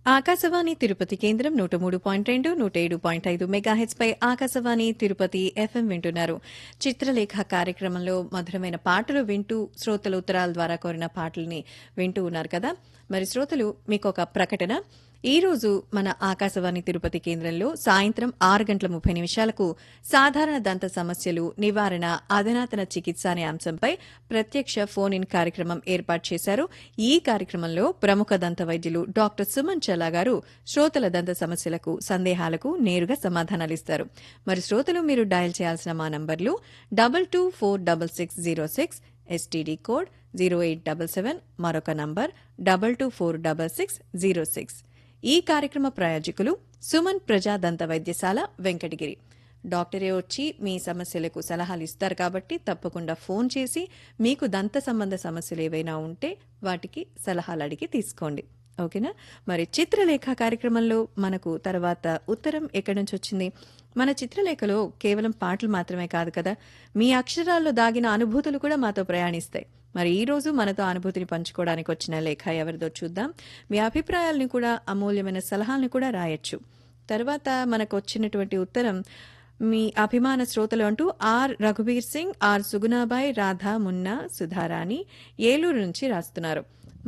ఆకాశవాణి తిరుపతి కేంద్రం నూట మూడు పాయింట్ రెండు నూట ఏడు పాయింట్ ఐదు మెగాహెచ్ పై ఆకాశవాణి తిరుపతి ఎఫ్ఎం వింటున్నారు చిత్రలేఖ కార్యక్రమంలో మధురమైన పాటలు వింటూ శ్రోతల ఉత్తరాల ద్వారా కోరిన పాటల్ని వింటూ ఉన్నారు కదా మరి శ్రోతలు మీకు ఒక ప్రకటన ఈ రోజు మన ఆకాశవాణి తిరుపతి కేంద్రంలో సాయంత్రం ఆరు గంటల ముప్పై నిమిషాలకు సాధారణ దంత సమస్యలు నివారణ అధునాతన చికిత్స అనే అంశంపై ప్రత్యక్ష ఫోన్ ఇన్ కార్యక్రమం ఏర్పాటు చేశారు ఈ కార్యక్రమంలో ప్రముఖ దంత వైద్యులు డాక్టర్ సుమన్ చల్లా గారు శ్రోతల దంత సమస్యలకు సందేహాలకు నేరుగా సమాధానాలిస్తారు మరి శ్రోతలు మీరు డయల్ చేయాల్సిన మా నంబర్లు double two four double six zero six STD code zero eight double seven మరొక number double two four double six zero six ఈ కార్యక్రమ ప్రాయోజకులు సుమన్ ప్రజా దంత వైద్యశాల వెంకటగిరి డాక్టరే వచ్చి మీ సమస్యలకు సలహాలు ఇస్తారు కాబట్టి తప్పకుండా ఫోన్ చేసి మీకు దంత సంబంధ సమస్యలు ఏవైనా ఉంటే వాటికి సలహాలు అడిగి తీసుకోండి ఓకేనా మరి చిత్రలేఖ కార్యక్రమంలో మనకు తర్వాత ఉత్తరం ఎక్కడి నుంచి వచ్చింది మన చిత్రలేఖలో కేవలం పాటలు మాత్రమే కాదు కదా మీ అక్షరాల్లో దాగిన అనుభూతులు కూడా మాతో ప్రయాణిస్తాయి మరి ఈ రోజు మనతో అనుభూతిని పంచుకోవడానికి వచ్చిన లేఖ ఎవరిదో చూద్దాం మీ అభిప్రాయాలను కూడా అమూల్యమైన సలహాలను కూడా రాయొచ్చు తర్వాత మనకు వచ్చినటువంటి ఉత్తరం మీ అభిమాన శ్రోతలు అంటూ ఆర్ రఘుబీర్ సింగ్ ఆర్ సుగుణాబాయ్ రాధా మున్నా సుధారాణి ఏలూరు నుంచి రాస్తున్నారు